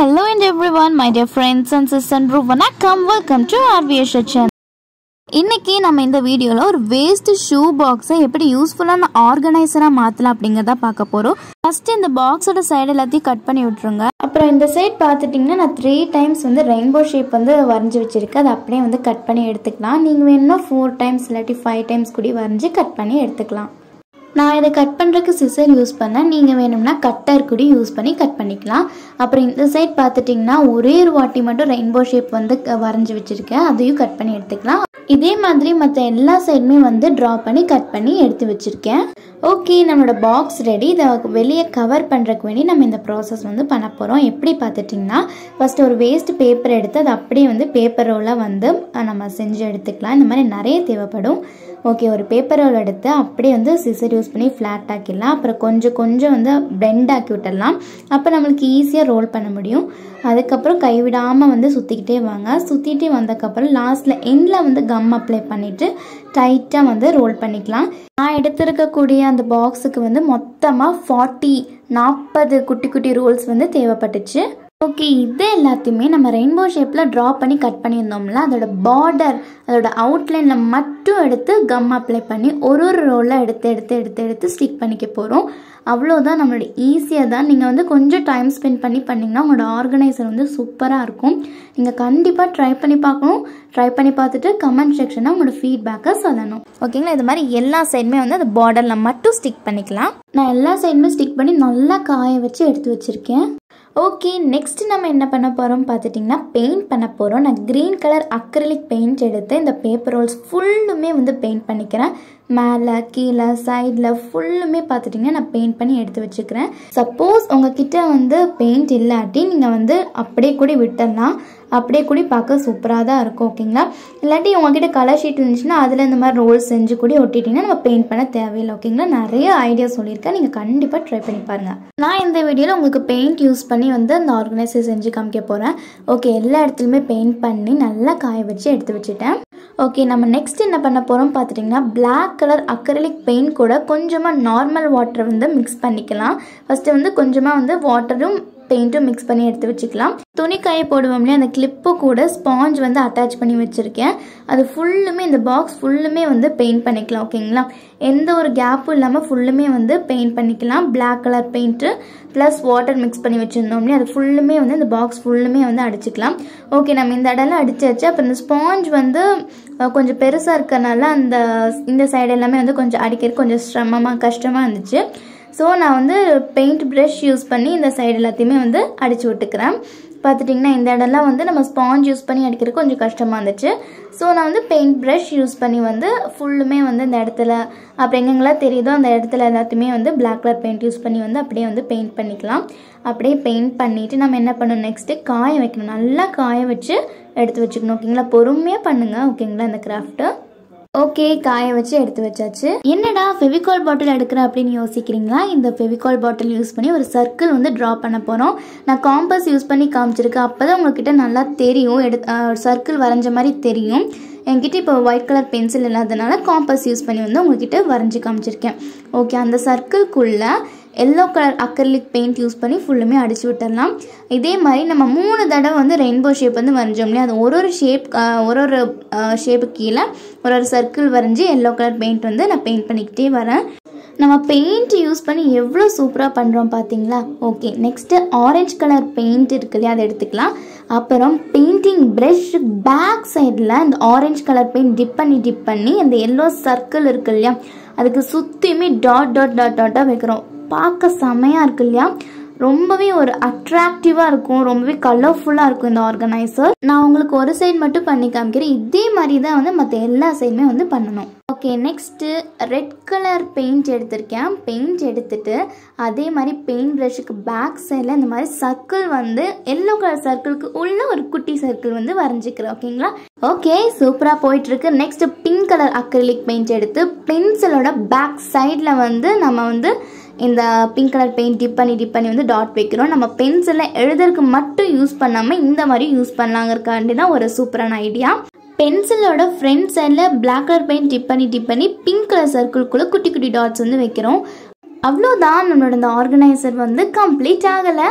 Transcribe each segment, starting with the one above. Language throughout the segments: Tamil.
Hello and everyone, my dear friends and sisters and bro. வணக்கம் வெல்கம் டு ஆர்விஎஸ் சேனல் இன்னைக்கு நம்ம இந்த வீடியோவில் ஒரு வேஸ்ட் ஷூ பாக்ஸை எப்படி யூஸ்ஃபுல்லான ஆர்கனைசராக மாற்றலாம் அப்படிங்கிறத பார்க்க போகிறோம் ஃபஸ்ட்டு இந்த பாக்ஸோட சைடு எல்லாத்தையும் கட் பண்ணி விட்ருங்க அப்புறம் இந்த சைட் பார்த்துட்டிங்கன்னா நான் த்ரீ டைம்ஸ் வந்து ரெயின்போ ஷேப் வந்து வரைஞ்சி வச்சுருக்கேன் அதை அப்படியே வந்து கட் பண்ணி எடுத்துக்கலாம் நீங்கள் வேணும்னா ஃபோர் டைம்ஸ் இல்லாட்டி ஃபைவ் டைம்ஸ் கூட வரைஞ்சி கட் பண்ணி எடுத்துக்கலாம் நான் இதை கட் பண்ணுறதுக்கு சிசர் யூஸ் பண்ணேன் நீங்கள் வேணும்னா கட்டர் கூட யூஸ் பண்ணி கட் பண்ணிக்கலாம் அப்புறம் இந்த சைட் பார்த்துட்டிங்கன்னா ஒரே ஒரு வாட்டி மட்டும் ரெயின்போ ஷேப் வந்து க- வரைஞ்சி வச்சுருக்கேன் அதையும் கட் பண்ணி எடுத்துக்கலாம் இதே மாதிரி மற்ற எல்லா சைடுமே வந்து ட்ரா பண்ணி கட் பண்ணி எடுத்து வச்சுருக்கேன் ஓகே நம்மளோட பாக்ஸ் ரெடி இதை வெளியே கவர் பண்ணுறதுக்கு வேண்டி நம்ம இந்த ப்ராசஸ் வந்து பண்ண போகிறோம் எப்படி பார்த்துட்டிங்கன்னா ஃபஸ்ட்டு ஒரு வேஸ்ட் பேப்பர் எடுத்து அதை அப்படியே வந்து பேப்பர் ரோலாக வந்து அஹ், நம்ம செஞ்சு எடுத்துக்கலாம் இந்த மாதிரி நிறைய தேவைப்படும் ஓகே ஒரு பேப்பர் ரோல் எடுத்து அப்படியே வந்து சிசர் யூஸ் பண்ணி ஃப்ளாட் ஆக்கிடலாம் அப்புறம் கொஞ்சம் கொஞ்சம் வந்து பெண்ட் ஆக்கி விட்டுடலாம் அப்போ நம்மளுக்கு ஈஸியாக ரோல் பண்ண முடியும் அதுக்கப்புறம் கைவிடாமல் வந்து சுற்றிக்கிட்டே வாங்க சுற்றிட்டே வந்ததுக்கப்புறம் லாஸ்ட்டில் எண்டில் வந்து கம் அப்ளை பண்ணிவிட்டு டைட்டாக வந்து ரோல் பண்ணிக்கலாம் நான் எடுத்திருக்கக்கூடிய அந்த பாக்ஸுக்கு வந்து மொத்தமாக ஃபார்ட்டி நாற்பது குட்டி குட்டி ரோல்ஸ் வந்து தேவைப்பட்டுச்சு ஓகே இது எல்லாத்தையுமே நம்ம ரெயின்போ ஷேப்பில் ட்ரா பண்ணி கட் பண்ணியிருந்தோம்ல அதோட பார்டர் அதோட அவுட்லைனில் மட்டும் எடுத்து கம் அப்ளை பண்ணி ஒரு ஒரு ரோலாக எடுத்து எடுத்து எடுத்து எடுத்து ஸ்டிக் பண்ணிக்க போகிறோம் அவ்வளோதான் நம்மளோட ஈஸியாக தான் நீங்கள் வந்து கொஞ்சம் டைம் ஸ்பெண்ட் பண்ணி பண்ணிங்கன்னா உங்களோட ஆர்கனைசர் வந்து சூப்பராக இருக்கும் நீங்கள் கண்டிப்பாக ட்ரை பண்ணி பார்க்கணும் ட்ரை பண்ணி பார்த்துட்டு கமெண்ட் செக்ஷனில் உங்களோட ஃபீட்பேக்கை சொல்லணும் ஓகேங்களா இது மாதிரி எல்லா சைடுமே வந்து அந்த பார்டரில் மட்டும் ஸ்டிக் பண்ணிக்கலாம் நான் எல்லா சைடுமே ஸ்டிக் பண்ணி நல்லா காய வச்சு எடுத்து வச்சுருக்கேன் ஓகே நெக்ஸ்ட் நம்ம என்ன பண்ண போகிறோம் பார்த்துட்டிங்கன்னா பெயிண்ட் பண்ண போகிறோம் நான் க்ரீன் கலர் அக்ரிலிக் பெயிண்ட் எடுத்து இந்த பேப்பர் ரோல்ஸ் ஃபுல்லுமே வந்து பெயிண்ட் பண்ணிக்கிறேன் மேலே கீழே சைடில் ஃபுல்லுமே பார்த்துட்டிங்கன்னா நான் பெயிண்ட் பண்ணி எடுத்து வச்சுக்கிறேன் சப்போஸ் உங்ககிட்ட வந்து பெயிண்ட் இல்லாட்டி நீங்கள் வந்து அப்படியே கூட விட்டுடலாம் அப்படியே கூட பார்க்க சூப்பராக தான் இருக்கும் ஓகேங்களா இல்லாட்டி உங்ககிட்ட கலர் ஷீட் இருந்துச்சுன்னா அதில் இந்த மாதிரி ரோல்ஸ் செஞ்சு கூட ஒட்டிட்டிங்கன்னா நம்ம பெயிண்ட் பண்ண தேவையில்லை ஓகேங்களா நிறைய ஐடியா சொல்லியிருக்கேன் நீங்கள் கண்டிப்பாக ட்ரை பண்ணி பாருங்கள் நான் இந்த வீடியோவில் உங்களுக்கு பெயிண்ட் யூஸ் பண்ணி வந்து அந்த ஆர்கனைசர் செஞ்சு காமிக்க போகிறேன் ஓகே எல்லா இடத்துலையுமே பெயிண்ட் பண்ணி நல்லா காய வச்சு எடுத்து வச்சுட்டேன் ஓகே நம்ம நெக்ஸ்ட் என்ன பண்ண போகிறோம் பார்த்துட்டிங்கன்னா Black கலர் அக்ரலிக் பெயிண்ட் கூட கொஞ்சமாக நார்மல் வாட்டர் வந்து மிக்ஸ் பண்ணிக்கலாம் ஃபஸ்ட்டு வந்து கொஞ்சமாக வந்து வாட்டரும் பெயிண்ட்டும் மிக்ஸ் பண்ணி எடுத்து வச்சுக்கலாம் துணி காய போடுவோம் இல்லையா அந்த கிளிப்பு கூட ஸ்பாஞ்ச் வந்து அட்டாச் பண்ணி வச்சுருக்கேன் அது ஃபுல்லுமே இந்த பாக்ஸ் ஃபுல்லுமே வந்து பெயிண்ட் பண்ணிக்கலாம் ஓகேங்களா எந்த ஒரு கேப்பும் இல்லாமல் ஃபுல்லுமே வந்து பெயிண்ட் பண்ணிக்கலாம் Black colour paint plus water mix பண்ணி வச்சுருந்தோம் இல்லையா அது ஃபுல்லுமே வந்து இந்த பாக்ஸ் ஃபுல்லுமே வந்து அடிச்சுக்கலாம் ஓகே நம்ம இந்த இடம்லாம் அடிச்சாச்சு அப்புறம் இந்த ஸ்பாஞ்ச் வந்து அஹ், கொஞ்சம் பெருசாக இருக்கறனால அந்த இந்த சைடு எல்லாமே வந்து கொஞ்சம் அடிக்கிறது கொஞ்சம் சிரமமாக கஷ்டமாக இருந்துச்சு ஸோ நான் வந்து பெயிண்ட் ப்ரஷ் யூஸ் பண்ணி இந்த சைடு எல்லாத்தையுமே வந்து அடிச்சு விட்டுக்கிறேன் பார்த்துட்டிங்கன்னா இந்த இடம்லாம் வந்து நம்ம ஸ்பாஞ்ச் யூஸ் பண்ணி அடிக்கிறதுக்கு கொஞ்சம் கஷ்டமாக இருந்துச்சு ஸோ நான் வந்து பெயிண்ட் ப்ரஷ் யூஸ் பண்ணி வந்து ஃபுல்லுமே வந்து இந்த இடத்துல அப்புறம் எங்கெங்கெல்லாம் தெரியுதோ அந்த இடத்துல எல்லாத்தையுமே வந்து Black கலர் பெயிண்ட் யூஸ் பண்ணி வந்து அப்படியே வந்து பெயிண்ட் பண்ணிக்கலாம் அப்படியே பெயிண்ட் பண்ணிவிட்டு நம்ம என்ன பண்ணணும் நெக்ஸ்ட்டு காய வைக்கணும் நல்லா காய வச்சு எடுத்து வச்சுக்கணும் ஓகேங்களா பொறுமையாக பண்ணுங்கள் ஓகேங்களா இந்த கிராஃப்ட்டு ஓகே காய வச்சு எடுத்து வச்சாச்சு என்னடா ஃபெவிகால் பாட்டில் எடுக்கிற அப்படின்னு யோசிக்கிறீங்களா இந்த ஃபெவிகால் பாட்டில் யூஸ் பண்ணி ஒரு சர்க்கிள் வந்து ட்ரா பண்ண போகிறோம் நான் காம்பஸ் யூஸ் பண்ணி காமிச்சிருக்கேன் அப்போ தான் உங்ககிட்ட நல்லா தெரியும் எடு சர்க்கிள் வரைஞ்ச மாதிரி தெரியும் என்கிட்ட இப்போ ஒயிட் கலர் பென்சில் இல்லாதனால காம்பஸ் யூஸ் பண்ணி வந்து உங்ககிட்ட வரைஞ்சி காமிச்சிருக்கேன் ஓகே அந்த சர்க்கிள்குள்ளே yellow colour acrylic paint use பண்ணி ஃபுல்லுமே அடிச்சு விட்டுடலாம் இதே மாதிரி நம்ம மூணு தடவை வந்து ரெயின்போ ஷேப் வந்து வரைஞ்சோம் இல்லையா அது ஒரு ஒரு ஷேப் ஒரு ஒரு ஷேப்பு கீழே ஒரு ஒரு சர்க்கிள் வரைஞ்சி எல்லோ கலர் பெயிண்ட் வந்து நான் பெயிண்ட் பண்ணிக்கிட்டே வரேன் நம்ம பெயிண்ட் யூஸ் பண்ணி எவ்வளோ சூப்பராக பண்ணுறோம் பார்த்தீங்களா okay next orange colour paint இருக்கு இல்லையா அதை எடுத்துக்கலாம் அப்புறம் பெயிண்டிங் ப்ரஷ் பேக் சைடில் இந்த ஆரஞ்சு கலர் பெயிண்ட் டிப் பண்ணி டிப் பண்ணி அந்த எல்லோ சர்க்கிள் இருக்கு இல்லையா அதுக்கு சுற்றியுமே டாட் டாட் டாட் டாட்டாக வைக்கிறோம் பார்க்க செமையாக இருக்கு இல்லையா ரொம்பவே ஒரு அட்ராக்டிவாக இருக்கும் ரொம்பவே கலர்ஃபுல்லாக இருக்கும் இந்த ஆர்கனைசர் நான் உங்களுக்கு ஒரு சைடு மட்டும் பண்ணி காமிக்கிறேன் இதே மாதிரி தான் வந்து மற்ற எல்லா சைடுமே வந்து பண்ணணும் okay next red colour paint எடுத்திருக்கேன் பெயிண்ட் எடுத்துட்டு அதே மாதிரி பெயிண்ட் ப்ரஷுக்கு பேக் சைடில் இந்த மாதிரி சர்க்கிள் வந்து எல்லோ கலர் சர்க்கிளுக்கு உள்ள ஒரு குட்டி சர்க்கிள் வந்து வரைஞ்சிக்கிறேன் ஓகேங்களா ஓகே சூப்பராக போயிட்டுருக்கு next pink colour acrylic paint எடுத்து பென்சிலோட பேக் சைடில் வந்து நம்ம வந்து இந்த பிங்க் கலர் பெயிண்ட் டிப் பண்ணி டிப் பண்ணி வந்து டாட் வைக்கிறோம் நம்ம பென்சிலில் எழுதுறதுக்கு மட்டும் யூஸ் பண்ணாமல் இந்த மாதிரி யூஸ் பண்ணலாங்கிறக்காண்டி தான் ஒரு சூப்பரான ஐடியா பென்சிலோட ஃப்ரண்ட் சைடில் Black கலர் பெயிண்ட் டிப் பண்ணி டிப் பண்ணி பிங்க் கலர் சர்க்கிள்குள்ளே குட்டி குட்டி டாட்ஸ் வந்து வைக்கிறோம் அவ்வளோதான் நம்மளோட இந்த ஆர்கனைசர் வந்து கம்ப்ளீட் ஆகலை நம்ம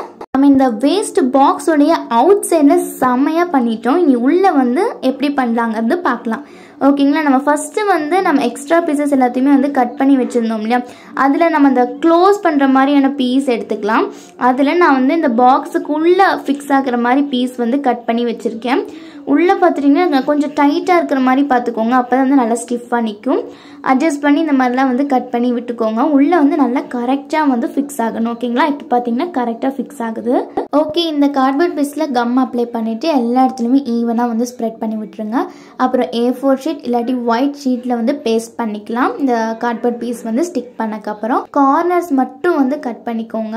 நம்ம இந்த வேஸ்ட் பாக்ஸோடைய அவுட் சைடில் செம்மையாக பண்ணிட்டோம் இனி உள்ளே வந்து எப்படி பண்ணலாங்கிறது பார்க்கலாம் ஓகேங்களா நம்ம ஃபஸ்ட்டு வந்து நம்ம எக்ஸ்ட்ரா பீசஸ் எல்லாத்தையுமே வந்து கட் பண்ணி வச்சுருந்தோம் இல்லையா அதில் நம்ம அந்த க்ளோஸ் பண்ணுற மாதிரியான பீஸ் எடுத்துக்கலாம் அதில் நான் வந்து இந்த பாக்ஸுக்குள்ளே ஃபிக்ஸ் ஆகிற மாதிரி பீஸ் வந்து கட் பண்ணி வச்சுருக்கேன் உள்ளே பார்த்துட்டிங்கன்னா கொஞ்சம் டைட்டாக இருக்கிற மாதிரி பார்த்துக்கோங்க அப்போ தான் வந்து நல்லா ஸ்டிஃபாக நிற்கும் அட்ஜஸ்ட் பண்ணி இந்த மாதிரிலாம் வந்து கட் பண்ணி விட்டுக்கோங்க உள்ளே வந்து நல்லா கரெக்டாக வந்து ஃபிக்ஸ் ஆகணும் ஓகேங்களா இப்போ பார்த்தீங்கன்னா கரெக்டாக ஃபிக்ஸ் ஆகுது ஓகே இந்த கார்ட்போர்ட் பீஸில் கம் அப்ளை பண்ணிவிட்டு எல்லா இடத்துலையுமே ஈவனாக வந்து ஸ்ப்ரெட் பண்ணி விட்டுருங்க அப்புறம் ஏ ஃபோர் ஷீட் இல்லாட்டி ஒயிட் ஷீட்டில் வந்து பேஸ்ட் பண்ணிக்கலாம் இந்த கார்ட்போர்ட் பீஸ் வந்து ஸ்டிக் பண்ணக்கப்புறம் கார்னர்ஸ் மட்டும் வந்து கட் பண்ணிக்கோங்க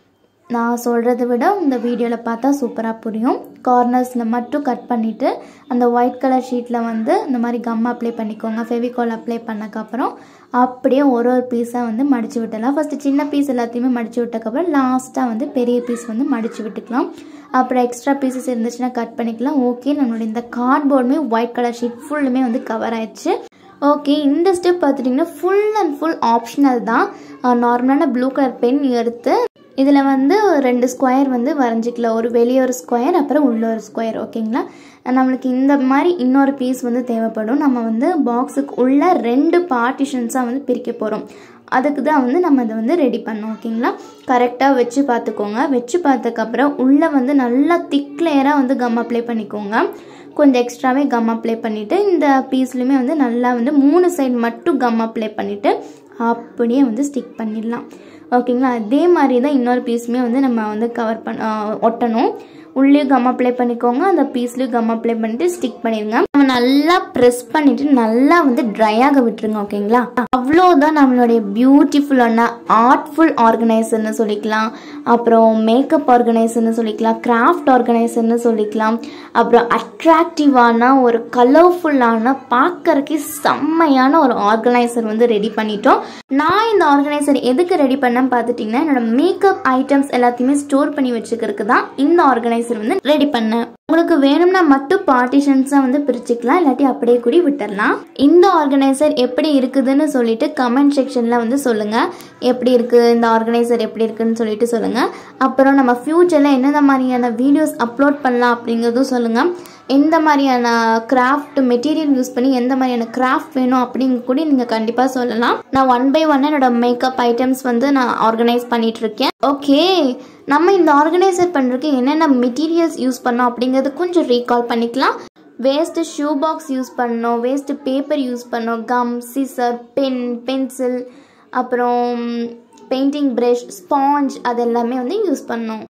நான் சொல்கிறத விட இந்த வீடியோவில் பார்த்தா சூப்பராக புரியும் கார்னர்ஸில் மட்டும் கட் பண்ணிவிட்டு அந்த ஒயிட் கலர் ஷீட்டில் வந்து இந்த மாதிரி கம் அப்ளை பண்ணிக்கோங்க ஃபெவிகால் அப்ளை பண்ணக்கப்புறம் அப்படியே ஒரு ஒரு பீஸாக வந்து மடித்து விட்டலாம் ஃபஸ்ட்டு சின்ன பீஸ் எல்லாத்தையுமே மடித்து விட்டக்கப்புறம் லாஸ்ட்டாக வந்து பெரிய பீஸ் வந்து மடித்து விட்டுக்கலாம் அப்புறம் எக்ஸ்ட்ரா பீசஸ் இருந்துச்சுன்னா கட் பண்ணிக்கலாம் ஓகே நம்மளுடைய இந்த கார்ட்போர்டுமே ஒயிட் கலர் ஷீட் ஃபுல்லுமே வந்து கவர் ஆயிடுச்சு ஓகே இந்த ஸ்டெப் பார்த்துட்டிங்கன்னா ஃபுல் அண்ட் ஃபுல் ஆப்ஷனல் தான் நார்மலான ப்ளூ கலர் பென் எடுத்து இதில் வந்து ரெண்டு ஸ்கொயர் வந்து வரைஞ்சிக்கலாம் ஒரு வெளியே ஒரு ஸ்கொயர் அப்புறம் உள்ள ஒரு ஸ்கொயர் ஓகேங்களா நம்மளுக்கு இந்த மாதிரி இன்னொரு பீஸ் வந்து தேவைப்படும் நம்ம வந்து பாக்ஸுக்கு உள்ள ரெண்டு பார்ட்டிஷன்ஸாக வந்து பிரிக்க போகிறோம் அதுக்கு தான் வந்து நம்ம அதை வந்து ரெடி பண்ணோம் ஓகேங்களா கரெக்டாக வச்சு பார்த்துக்கோங்க வச்சு பார்த்ததுக்கப்புறம் உள்ளே வந்து நல்லா திக் லேயராக வந்து கம் அப்ளை பண்ணிக்கோங்க கொஞ்சம் எக்ஸ்ட்ராவே கம் அப்ளை பண்ணிவிட்டு இந்த பீஸ்லையுமே வந்து நல்லா வந்து மூணு சைடு மட்டும் கம் அப்ளை பண்ணிவிட்டு அப்படியே வந்து ஸ்டிக் பண்ணிடலாம் ஓகேங்களா அதே மாதிரி தான் இன்னொரு பீஸுமே வந்து நம்ம வந்து கவர் பண்ண ஒட்டணும் உள்ளேயும் கம் அப்ளை பண்ணிக்கோங்க அந்த பீஸ்லேயும் கம் அப்ளை பண்ணிட்டு ஸ்டிக் பண்ணிடுங்க நம்ம நல்லா ப்ரெஸ் பண்ணிட்டு நல்லா வந்து ட்ரை ஆக விட்டுருங்க ஓகேங்களா அவ்வளோதான் நம்மளுடைய பியூட்டிஃபுல்லான ஆர்ட்ஃபுல் ஆர்கனைசர்னு சொல்லிக்கலாம் அப்புறம் மேக்கப் ஆர்கனைசர்னு சொல்லிக்கலாம் கிராஃப்ட் ஆர்கனைசர்னு சொல்லிக்கலாம் அப்புறம் அட்ராக்டிவான ஒரு கலர்ஃபுல்லான பார்க்கறதுக்கே செம்மையான ஒரு ஆர்கனைசர் வந்து ரெடி பண்ணிட்டோம் நான் இந்த ஆர்கனைசர் எதுக்கு ரெடி பண்ணேன்னு பார்த்துட்டிங்கன்னா என்னோட மேக்கப் ஐட்டம்ஸ் எல்லாத்தையுமே ஸ்டோர் பண்ணி வச்சுக்கிறதுக்கு தான் இந்த ஆர்கனைசர் வந்து ரெடி பண்ணேன் உங்களுக்கு வேணும்னா மட்டும் பார்ட்டிஷன்ஸாக வந்து பிரிச்சுக்கலாம் இல்லாட்டி அப்படியே கூடி விட்டுடலாம் இந்த ஆர்கனைசர் எப்படி இருக்குதுன்னு சொல்லிட்டு கமெண்ட் செக்ஷனில் வந்து சொல்லுங்கள் எப்படி இருக்குது இந்த ஆர்கனைசர் எப்படி இருக்குன்னு சொல்லிட்டு சொல்லுங்கள் அப்புறம் நம்ம ஃப்யூச்சரில் என்னென்ன மாதிரியான வீடியோஸ் அப்லோட் பண்ணலாம் அப்படிங்கிறதும் சொல்லுங்கள் எந்த மாதிரியான கிராஃப்ட் மெட்டீரியல் யூஸ் பண்ணி எந்த மாதிரியான கிராஃப்ட் வேணும் அப்படிங்க கூட நீங்கள் கண்டிப்பாக சொல்லலாம் நான் ஒன் பை ஒன் என்னோட மேக்கப் ஐட்டம்ஸ் வந்து நான் ஆர்கனைஸ் பண்ணிட்டு இருக்கேன் ஓகே நம்ம இந்த ஆர்கனைசர் பண்ணுறதுக்கு என்னென்ன மெட்டீரியல்ஸ் யூஸ் பண்ணோம் அப்படிங்கிறது கொஞ்சம் ரீகால் பண்ணிக்கலாம் வேஸ்ட்டு ஷூ பாக்ஸ் யூஸ் பண்ணோம் வேஸ்ட்டு பேப்பர் யூஸ் பண்ணோம் கம் சிசர் பென் பென்சில் அப்புறம் பெயிண்டிங் ப்ரஷ் ஸ்பாஞ்ச் அது எல்லாமே வந்து யூஸ் பண்ணோம்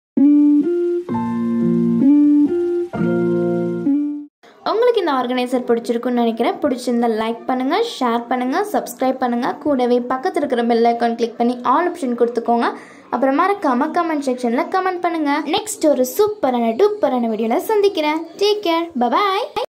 உங்களுக்கு இந்த ஆர்கனைசர் பிடிச்சிருக்குன்னு நினைக்கிறேன் பிடிச்சிருந்தா லைக் பண்ணுங்கள் ஷேர் பண்ணுங்கள் சப்ஸ்கிரைப் பண்ணுங்கள் கூடவே பக்கத்தில் இருக்கிற பெல் ஐக்கான் கிளிக் பண்ணி ஆல் ஆப்ஷன் கொடுத்துக்கோங்க அப்புறம் மறக்காம கமெண்ட் செக்ஷனில் கமெண்ட் பண்ணுங்கள் நெக்ஸ்ட் ஒரு சூப்பரான டூப்பரான வீடியோவில் சந்திக்கிறேன் டேக் கேர் பபாய்